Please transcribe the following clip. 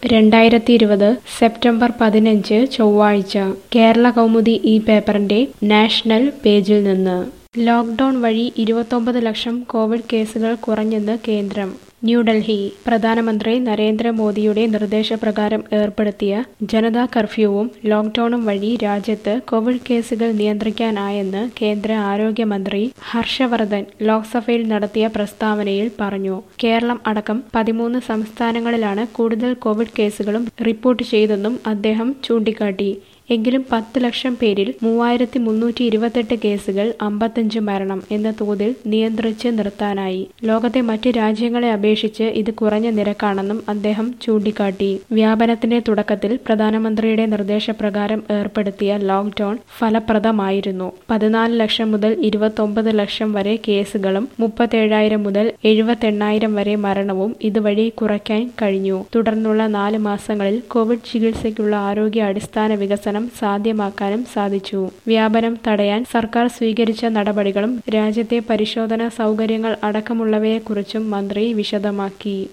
രണ്ടായിരത്തി ഇരുപത് സെപ്റ്റംബർ പതിനഞ്ച് ചൊവ്വാഴ്ച കേരള കൗമുദി ഈ പേപ്പറിന്റെ നാഷണൽ പേജിൽ നിന്ന് ലോക്ക്ഡൌൺ വഴി ഇരുപത്തൊമ്പത് ലക്ഷം കോവിഡ് കേസുകൾ കുറഞ്ഞെന്ന് കേന്ദ്രം ന്യൂഡൽഹി പ്രധാനമന്ത്രി നരേന്ദ്രമോദിയുടെ നിർദ്ദേശപ്രകാരം ഏർപ്പെടുത്തിയ ജനതാ കർഫ്യൂവും ലോക്ക്ഡൌണും വഴി രാജ്യത്ത് കോവിഡ് കേസുകൾ നിയന്ത്രിക്കാനായെന്ന് കേന്ദ്ര ആരോഗ്യമന്ത്രി ഹർഷവർദ്ധൻ ലോക്സഭയിൽ നടത്തിയ പ്രസ്താവനയിൽ പറഞ്ഞു കേരളം അടക്കം പതിമൂന്ന് സംസ്ഥാനങ്ങളിലാണ് കൂടുതൽ കോവിഡ് കേസുകളും റിപ്പോർട്ട് ചെയ്തെന്നും അദ്ദേഹം ചൂണ്ടിക്കാട്ടി എങ്കിലും പത്ത് ലക്ഷം പേരിൽ മൂവായിരത്തി മുന്നൂറ്റി ഇരുപത്തെട്ട് കേസുകൾ അമ്പത്തഞ്ച് മരണം എന്ന തോതിൽ നിയന്ത്രിച്ച് നിർത്താനായി ലോകത്തെ മറ്റ് രാജ്യങ്ങളെ അപേക്ഷിച്ച് ഇത് കുറഞ്ഞ നിരക്കാണെന്നും അദ്ദേഹം ചൂണ്ടിക്കാട്ടി വ്യാപനത്തിന്റെ തുടക്കത്തിൽ പ്രധാനമന്ത്രിയുടെ നിർദ്ദേശപ്രകാരം ഏർപ്പെടുത്തിയ ലോക്ക്ഡൌൺ ഫലപ്രദമായിരുന്നു പതിനാല് ലക്ഷം മുതൽ ഇരുപത്തൊമ്പത് ലക്ഷം വരെ കേസുകളും മുപ്പത്തേഴായിരം മുതൽ എഴുപത്തെണ്ണായിരം വരെ മരണവും ഇതുവഴി കുറയ്ക്കാൻ കഴിഞ്ഞു തുടർന്നുള്ള നാല് മാസങ്ങളിൽ കോവിഡ് ചികിത്സയ്ക്കുള്ള ആരോഗ്യ അടിസ്ഥാന വികസനം സാധ്യമാക്കാനും സാധിച്ചു വ്യാപനം തടയാൻ സർക്കാർ സ്വീകരിച്ച നടപടികളും രാജ്യത്തെ പരിശോധനാ സൗകര്യങ്ങൾ അടക്കമുള്ളവയെക്കുറിച്ചും മന്ത്രി വിശദമാക്കി